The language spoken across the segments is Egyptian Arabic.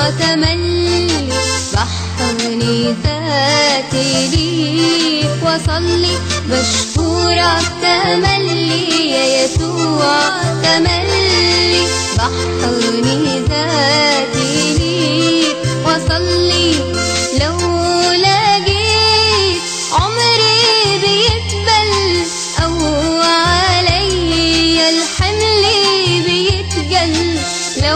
تملي بحضني ذاتي ليك وصلي بشكرك تملي يا يسوع تملي بحضني ذاتي ليك وصلي لو لقيت عمري بيقبل أو علي الحمل بيتقل لو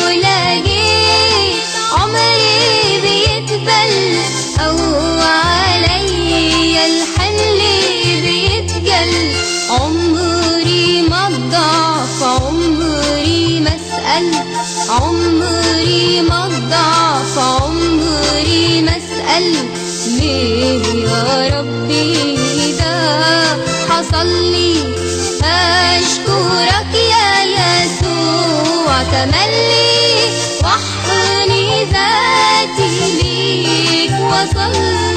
لقيت عمري بيتقل أو علي الحمل بيتقل عمري ما الضعف عمري ما اسأل عمري ما الضعف عمري ما اسأل ليه يا ربي ده حصل لي أشكرك يا يسوع تملي وحني ذاتي ليك وصلي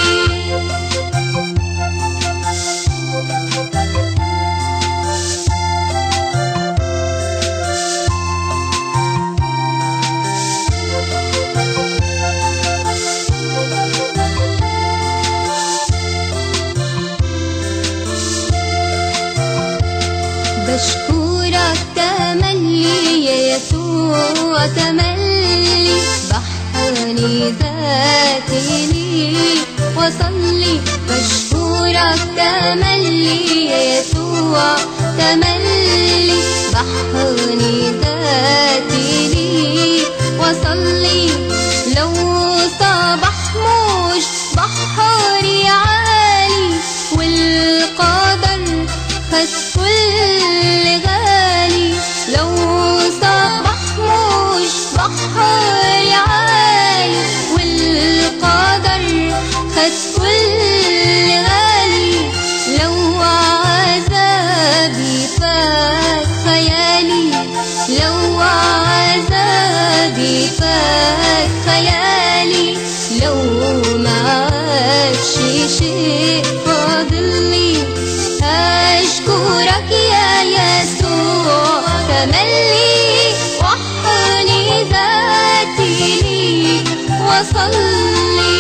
بشكرك تملي يا يسوع تملي بحني ذاتي ليك وصلي بشكرك تملي يا يسوع تملي بحني ذاتي ليك وصلي لو صبح مش بحري عالي والقدر خد كل غالي لو صبح مش بحر عالي والقدر خد كل غالي لو عذابي فات خيالي لو عذابي فات خيالي لو ما عادش شيء فاضلي أشكرك يا يسوع تملي وحني ذاتي ليك وصلي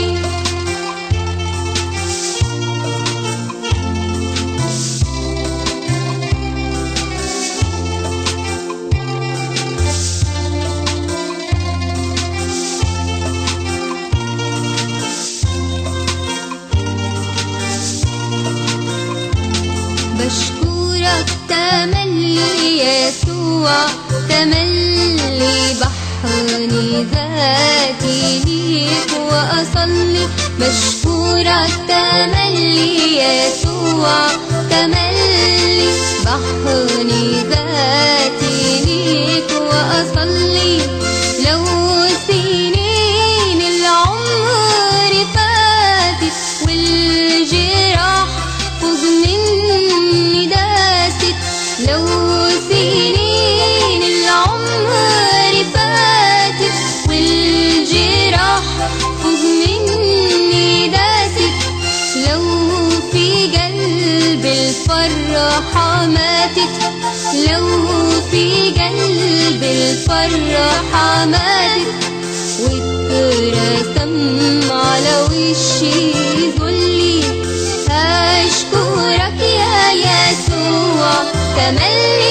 بشكرك تملي يا يسوع تملي بحرني ذاتي ليك وأصلي بشكرك تملي يا يسوع تملي بحرني ذاتي ليك وأصلي لو سنين العمر فاتت والجراح فوق مني داست لو سنين العمر فاتت والجراح فوق مني داست لو في قلب الفرحة ماتت لو في قلب الفرحة ماتت واترسم على وشي ذلي أشكرك يا يسوع تملي